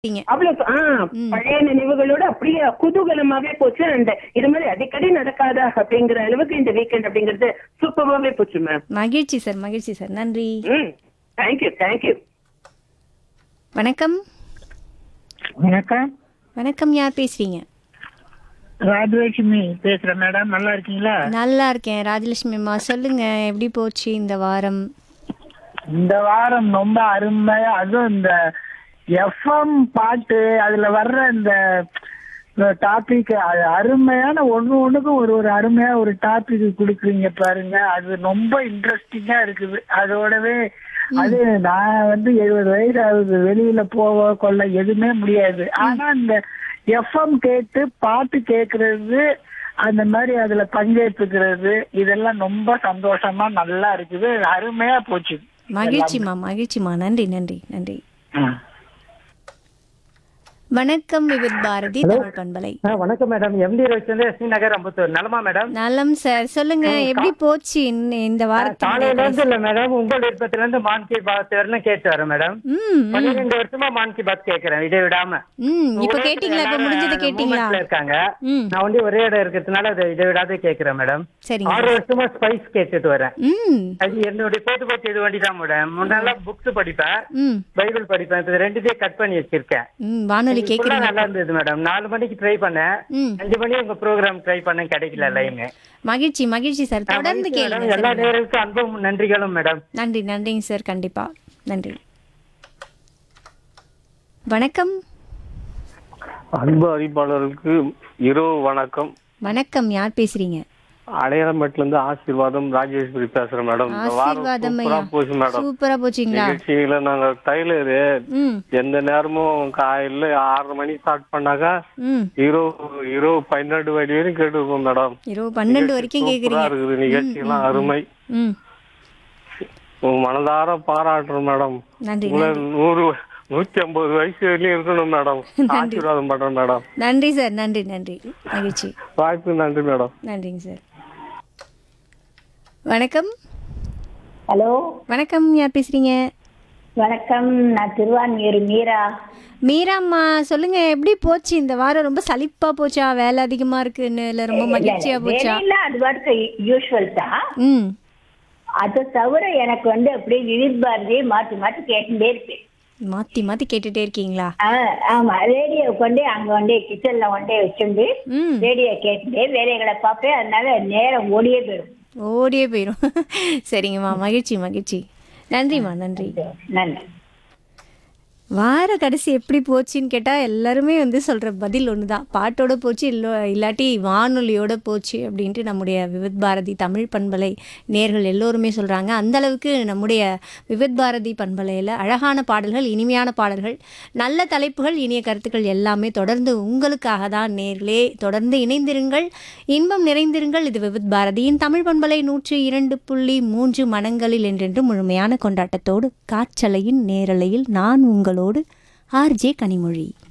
நீங்க அவ்வளவு ஆ, பழைய நினைவுகளோட அப்படியே குதூகலமாவே போச்சு அண்ட் இது மாதிரி அடிக்கடி நடக்காதா அப்படிங்கிற அளவுக்கு இந்த வீக்கெண்ட் அப்படிங்கிறது சூப்பராவே போச்சு மேம் மகிழ்ச்சி சார் மகிழ்ச்சி சார் நன்றி ம் தேங்க்யூ தேங்க்யூ வணக்கம் வணக்கம் வணக்கம் யார் பேசுறீங்க ராஜலட்சுமி பேசுறேன் மேடம் நல்லா இருக்கீங்களா நல்லா இருக்கேன் ராஜலட்சுமி அம்மா சொல்லுங்க எப்படி போச்சு இந்த வாரம் இந்த வாரம் ரொம்ப அருமையா அதுவும் இந்த எஃப்எம் பாட்டு அதுல வர்ற இந்த டாபிக் அருமையான ஒண்ணு ஒண்ணுக்கும் ஒரு ஒரு அருமையா ஒரு டாபிக் கொடுக்குறீங்க பாருங்க அது ரொம்ப இன்ட்ரெஸ்டிங்கா இருக்குது அதோடவே அது நான் வந்து எழுபது வயசு ஆகுது வெளியில போக கொள்ள எதுவுமே முடியாது ஆனா இந்த எஃப்எம் கேட்டு பாட்டு கேக்குறது அந்த மாதிரி அதுல பங்கேற்றுக்கிறது இதெல்லாம் ரொம்ப சந்தோஷமா நல்லா இருக்குது அருமையா போச்சு மகிழ்ச்சிமா மகிழ்ச்சிமா நன்றி நன்றி நன்றி வணக்கம் விவித் பாரதி தமிழ் பண்பலை ஆ, வணக்கம் மேடம் எம்டி ரோஸ் வந்து எஸ்வி நகர் அம்பத்தூர் நலமா மேடம் நலம் சார் சொல்லுங்க எப்படி போச்சு இந்த- இந்த வாரத்துக்கு காலையில இருந்து இல்ல மேடம் உங்கள் விருப்பத்துல இருந்து மான் கி பாத் வரணும் கேட்டு வரேன் மேடம் ம் பன்னிரெண்டு வருஷமா மான் கி பாத் கேக்குறேன் இதை விடாம ம் இப்ப கேட்டீங்களா இப்ப முடிஞ்சது கேட்டீங்களா மூமெண்ட்ல இருக்காங்க ம் நான் வந்து ஒரே இடம் இருக்கிறதுனால அதை இதை விடாத கேக்குறேன் மேடம் சரிங்க ஆறு வருஷமா ஸ்பைஸ் கேட்டுட்டு வரேன் ம் அது என்னுடைய பொழுதுபோக்கு இது வண்டி தான் மேடம் முன்னெல்லாம் புக்ஸ் படிப்பேன் ம் பைபிள் படிப்பேன் இப்ப இது ரெண்டுத்தையும் கட் பண்ணி வச்சிருக்கேன் ம் வானொலி full-ஆ கேக்குறீங்க நல்லா இருந்தது மேடம் நாலு மணிக்கு ட்ரை பண்ணேன் ம் அஞ்சு மணி உங்க ப்ரோக்ராம் ட்ரை பண்ண கிடைக்கல லைன் மகிழ்ச்சி மகிழ்ச்சி சார் தொடர்ந்து கேளுங்க எல்லா சார். நேரருக்கும் அன்பும் நன்றிகளும் மேடம் நன்றி நன்றிங்க சார் கண்டிப்பா நன்றி வணக்கம் அன்பு அறிவிப்பாளருக்கு இரவு வணக்கம் வணக்கம் யார் பேசுறீங்க அடையாளமேட்ல இருந்து ஆசீர்வாதம் ராஜேஸ்வரி பேசுறேன் மேடம் இந்த வாரம் ஆசீர்வாதம் சூப்பரா ஐயா போச்சு மேடம் சூப்பரா போச்சுங்களா நிகழ்ச்சியில நாங்க டைலரு ம் எந்த நேரமும் காலையில ஆறரை மணி ஸ்டார்ட் பண்ணாக்கா ம் இரவு இரவு பன்னெண்டு மணி வரைக்கும் கேட்டுருக்கோம் மேடம் இரவு பன்னெண்டு வரைக்கும் சூப்பரா கேக்குறீங்க இருக்குது நிகழ்ச்சியெல்லாம் அருமை ம் உங்க மனதார பாராட்டுறோம் மேடம் நன்றி உங்களை நன்றி நூறு நூத்தி ஐம்பது வயசு வரையும் இருக்கணும் மேடம் ஆசீர்வாதம் பண்றேன் மேடம் நன்றி சார் நன்றி நன்றி மகிழ்ச்சி வாய்ப்பு நன்றி மேடம் நன்றிங்க சார் வணக்கம் ஹலோ வணக்கம் யார் பேசுறீங்க வணக்கம் நான் திருவான்மியூர் மீரா மீராம்மா சொல்லுங்க எப்படி போச்சு இந்த வாரம் ரொம்ப சலிப்பா போச்சா வேலை அதிகமா இருக்குன்னு இல்ல ரொம்ப மகிழ்ச்சியா போச்சா வெளியில அது பாட்டுக்கு யூஸ்வல் தான் ம் அதை தவிர எனக்கு வந்து அப்படியே விவித் பாரதியை மாற்றி மாற்றி கேட்டுட்டே இருப்பேன் மாத்தி மாத்தி கேட்டுட்டே இருக்கீங்களா ஆ, ஆமா ரேடியோ கொண்டு அங்க கொண்டு கிச்சன்ல கொண்டே வச்சுண்டு ம் ரேடியோ கேட்டுட்டே வேலைகளை பார்ப்பேன் அதனால நேரம் ஓடியே போயிடும் ஓடியே போயிடும் சரிங்கம்மா மகிழ்ச்சி மகிழ்ச்சி நன்றிம்மா நன்றி நன்றி வார கடைசி எப்படி போச்சுன்னு கேட்டால் எல்லாருமே வந்து சொல்கிற பதில் ஒன்று தான் பாட்டோட போச்சு இல்லை இல்லாட்டி வானொலியோட போச்சு அப்படின்ட்டு நம்முடைய விவித் பாரதி தமிழ் பண்பலை நேர்கள் எல்லோருமே சொல்கிறாங்க அந்தளவுக்கு நம்முடைய விவித் பாரதி பண்பலையில் அழகான பாடல்கள் இனிமையான பாடல்கள் நல்ல தலைப்புகள் இனிய கருத்துக்கள் எல்லாமே தொடர்ந்து உங்களுக்காக தான் நேர்களே தொடர்ந்து இணைந்திருங்கள் இன்பம் நிறைந்திருங்கள் இது விவித் பாரதியின் தமிழ் பண்பலை நூற்றி இரண்டு புள்ளி மூன்று மனங்களில் என்றென்று முழுமையான கொண்டாட்டத்தோடு காற்றலையின் நேரலையில் நான் உங்களோடு ஆர்ஜே கனிமொழி